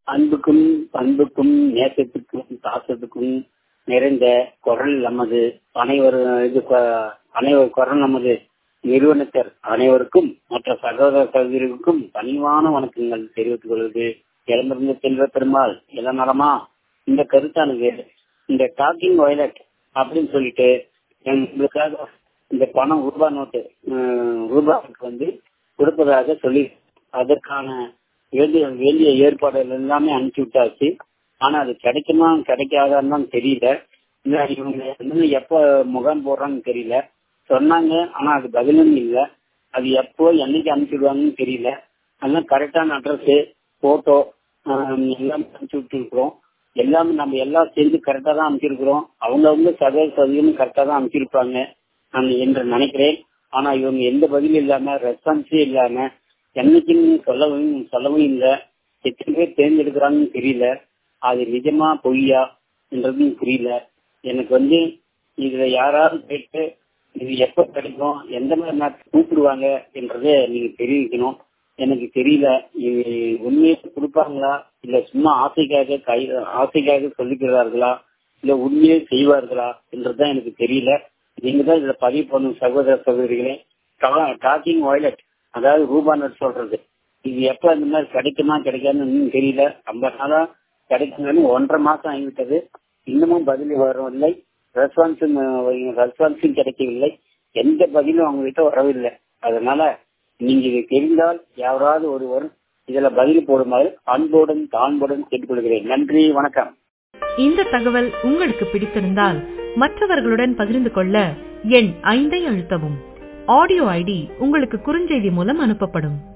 அன்புக்கும் பண்புக்கும் நேசத்துக்கும் பாசத்துக்கும் நிறைந்த குரல் நமது அனைவரும் இது கொ- அனைவர் குரல் நமது நிறுவனத்தர் அனைவருக்கும் மற்ற சகோதர சகோதரிகளுக்கும் பணிவான வணக்கங்கள் தெரிவித்துக் கொள்வது இளமிருந்த செல்வ பெருமாள் இளம் நலமா இந்த கருத்தானது இந்த டாக்கிங் வயலட் அப்படின்னு சொல்லிட்டு எங்களுக்காக இந்த பணம் ரூபா நோட்டு அஹ், ரூபாய்க்கு வந்து கொடுப்பதாக சொல்லி அதற்கான வேண்டிய வேண்டிய ஏற்பாடுகள் எல்லாமே அனுப்பிச்சு விட்டாச்சு ஆனா அது கிடைக்குமா கிடைக்காதான்னு தான் தெரியல இல்ல இவங்க வந்து எப்ப முகாம் போடுறாங்கன்னு தெரியல சொன்னாங்க ஆனா அது பதிலும் இல்ல அது எப்போ என்னைக்கு அனுப்பிச்சுடுவாங்கன்னு தெரியல அதெல்லாம் கரெக்டான அட்ரஸ் போட்டோ எல்லாம் அனுப்பிச்சு விட்டுருக்கிறோம் எல்லாமே நம்ம எல்லாம் சேர்ந்து கரெக்டா தான் அனுப்பிச்சிருக்கிறோம் அவங்கவுங்க சகல சதவீதம் கரெக்டா தான் அனுப்பிச்சிருப்பாங்க நான் என்று நினைக்கிறேன் ஆனா இவங்க எந்த பதிலும் இல்லாம ரெஸ்பான்ஸே இல்லாம என்னைக்குன்னு சொல்லவும் சொல்லவும் இல்லை எத்தனை பேர் தேர்ந்தெடுக்கிறாங்கன்னு தெரியல அது நிஜமா பொய்யா என்றதும் புரியல எனக்கு வந்து இதுல யாராவது கேட்டு இது எப்ப கிடைக்கும் எந்த மாதிரி நேரத்துக்கு கூப்பிடுவாங்க என்றதை நீங்க தெரிவிக்கணும் எனக்கு தெரியல இது உண்மையை கொடுப்பாங்களா இல்ல சும்மா ஆசைக்காக கை ஆசைக்காக சொல்லிக்கிறார்களா இல்ல உண்மையே செய்வார்களா என்றதுதான் எனக்கு தெரியல நீங்க தான் இதுல பதிவு பண்ணும் சகோதர சகோதரிகளே டாக்கிங் வயலட் அதாவது ரூபா நட் சொல்றது இது எப்ப இந்த மாதிரி கிடைக்குமா கிடைக்காதுன்னு இன்னும் தெரியல ஐம்பது நாளா கிடைக்குங்கன்னு ஒன்றரை மாசம் ஆகிவிட்டது இன்னமும் பதில் வரவில்லை ரெஸ்பான்ஸும் ரெஸ்பான்ஸும் கிடைக்கவில்லை எந்த பதிலும் அவங்க கிட்ட வரவில்லை அதனால நீங்க இது தெரிந்தால் யாராவது ஒருவர் இதுல பதில் போடுமாறு அன்போடும் தான்போடும் கேட்டுக்கொள்கிறேன் நன்றி வணக்கம் இந்த தகவல் உங்களுக்கு பிடித்திருந்தால் மற்றவர்களுடன் பகிர்ந்து கொள்ள எண் ஐந்தை அழுத்தவும் ஆடியோ ஐடி உங்களுக்கு குறுஞ்செய்தி மூலம் அனுப்பப்படும்